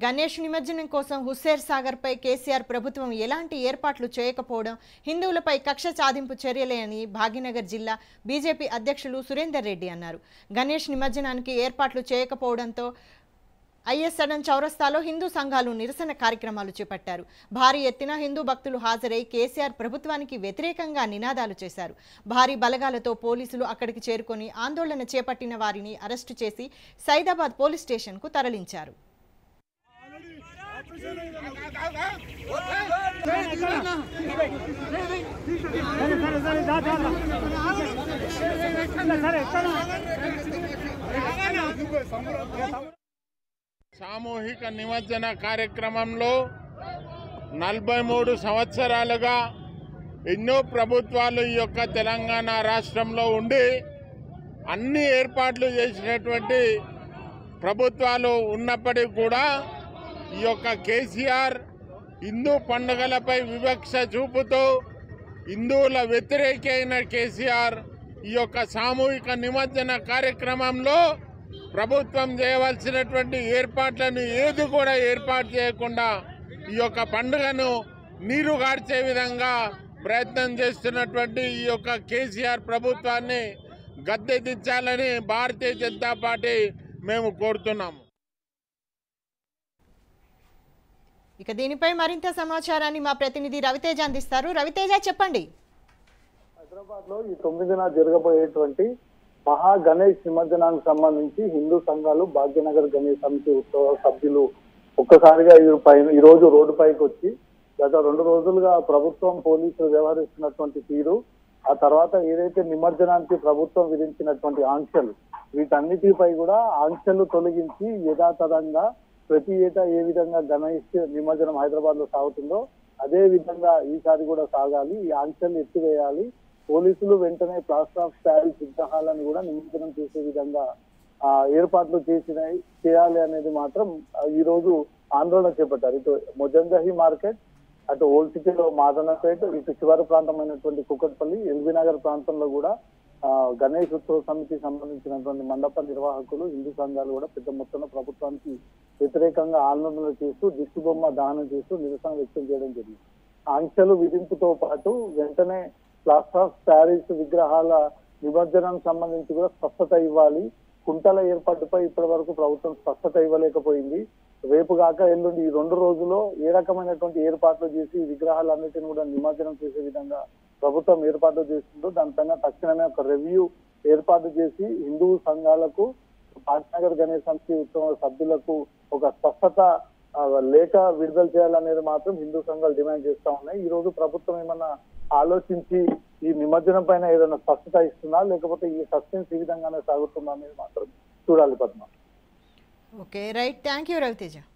గణేష్ నిమజ్జనం కోసం హుస్సేర్ సాగర్పై కేసీఆర్ ప్రభుత్వం ఎలాంటి ఏర్పాట్లు చేయకపోవడం హిందువులపై కక్ష సాధింపు చర్యలే అని భాగ్యనగర్ జిల్లా బీజేపీ అధ్యక్షులు సురేందర్ రెడ్డి అన్నారు గణేష్ నిమజ్జనానికి ఏర్పాట్లు చేయకపోవడంతో ఐఎస్ఎన్ చౌరస్తాలో హిందూ సంఘాలు నిరసన కార్యక్రమాలు చేపట్టారు భారీ ఎత్తున హిందూ భక్తులు హాజరై కేసీఆర్ ప్రభుత్వానికి వ్యతిరేకంగా నినాదాలు చేశారు భారీ బలగాలతో పోలీసులు అక్కడికి చేరుకొని ఆందోళన చేపట్టిన వారిని అరెస్టు చేసి సైదాబాద్ పోలీస్ స్టేషన్కు తరలించారు సామూహిక నిమజ్జన కార్యక్రమంలో నలభై మూడు సంవత్సరాలుగా ఎన్నో ప్రభుత్వాలు ఈ యొక్క తెలంగాణ రాష్ట్రంలో ఉండి అన్ని ఏర్పాట్లు చేసినటువంటి ప్రభుత్వాలు ఉన్నప్పటికీ కూడా ఈ యొక్క కేసీఆర్ హిందూ పండుగలపై వివక్ష చూపుతూ హిందువుల వ్యతిరేకి అయిన కేసీఆర్ ఈ యొక్క సామూహిక నిమజ్జన కార్యక్రమంలో ప్రభుత్వం చేయవలసినటువంటి ఏర్పాట్లను ఏది కూడా ఏర్పాటు చేయకుండా ఈ యొక్క పండుగను నీరు గార్చే విధంగా ప్రయత్నం చేస్తున్నటువంటి ఈ యొక్క కేసీఆర్ ప్రభుత్వాన్ని గద్దెదించాలని భారతీయ జనతా పార్టీ మేము కోరుతున్నాము ఇక దీనిపై మరింత సమాచారాన్ని మా ప్రతినిధి రవితేజ అందిస్తారు రవితేజ చెప్పండి హైదరాబాద్ లో ఈ తొమ్మిదిన జరగబోయేటువంటి మహా గణేష్ నిమజ్జనానికి సంబంధించి హిందూ సంఘాలు భాగ్యనగర్ గణేష్ సమితి ఉత్సవ సభ్యులు ఒక్కసారిగా ఈ పైన ఈ రోజు రోడ్డు పైకి వచ్చి గత రెండు రోజులుగా ప్రభుత్వం పోలీసులు వ్యవహరిస్తున్నటువంటి తీరు ఆ తర్వాత ఏదైతే నిమజ్జనానికి ప్రభుత్వం విధించినటువంటి ఆంక్షలు వీటన్నిటిపై కూడా ఆంక్షలు తొలగించి యథాతథంగా ప్రతి ఏటా ఏ విధంగా గణేష్ నిమజ్జనం హైదరాబాద్ లో సాగుతుందో అదే విధంగా ఈసారి కూడా సాగాలి ఈ ఆంక్షలు ఎత్తివేయాలి పోలీసులు వెంటనే ప్లాస్టర్ ఆఫ్ ప్యారిస్ విగ్రహాలను కూడా నిమజ్జనం చేసే విధంగా ఆ ఏర్పాట్లు చేసినాయి చేయాలి అనేది మాత్రం ఆ, ఈ రోజు ఆందోళన చేపట్టారు ఇటు మొజందహి మార్కెట్ అటు ఓల్డ్ సిటీలో మాదనపేట ఇటు చివరి ప్రాంతమైనటువంటి కుకట్పల్లి ఎల్బీ నగర్ ప్రాంతంలో కూడా ఆ, గణేష్ ఉత్సవ సమితికి సంబంధించినటువంటి మండప నిర్వాహకులు హిందూ సంఘాలు కూడా పెద్ద మొత్తంలో ప్రభుత్వానికి వ్యతిరేకంగా ఆందోళనలు చేస్తూ దిష్టి బొమ్మ దహనం చేస్తూ నిరసన వ్యక్తం చేయడం జరిగింది ఆంక్షలు విధింపుతో పాటు వెంటనే ప్లాస్టర్ ఆఫ్ ప్యారిస్ విగ్రహాల నిమజ్జనానికి సంబంధించి కూడా స్పష్టత ఇవ్వాలి కుంటల ఏర్పాటుపై ఇప్పటి వరకు ప్రభుత్వం స్పష్టత ఇవ్వలేకపోయింది రేపు కాక ఎల్లుండి ఈ రెండు రోజుల్లో ఏ రకమైనటువంటి ఏర్పాట్లు చేసి ఈ విగ్రహాలన్నిటిని కూడా నిమజ్జనం చేసే విధంగా ప్రభుత్వం ఏర్పాట్లు చేస్తుందో దానిపైన తక్షణమే ఒక రివ్యూ ఏర్పాటు చేసి హిందూ సంఘాలకు పాట్నగర్ గణేష్ సమితి ఉత్సవ సభ్యులకు ఒక స్పష్టత ఆ, లేఖ విడుదల చేయాలనేది మాత్రం హిందూ సంఘాలు డిమాండ్ చేస్తా ఉన్నాయి ఈ రోజు ప్రభుత్వం ఏమన్నా ఆలోచించి ఈ నిమజ్జనం పైన ఏదైనా స్పష్టత ఇస్తుందా లేకపోతే ఈ సస్పెన్స్ ఈ విధంగానే సాగుతుందా అనేది మాత్రం చూడాలి Padma okay right thank you Raviteja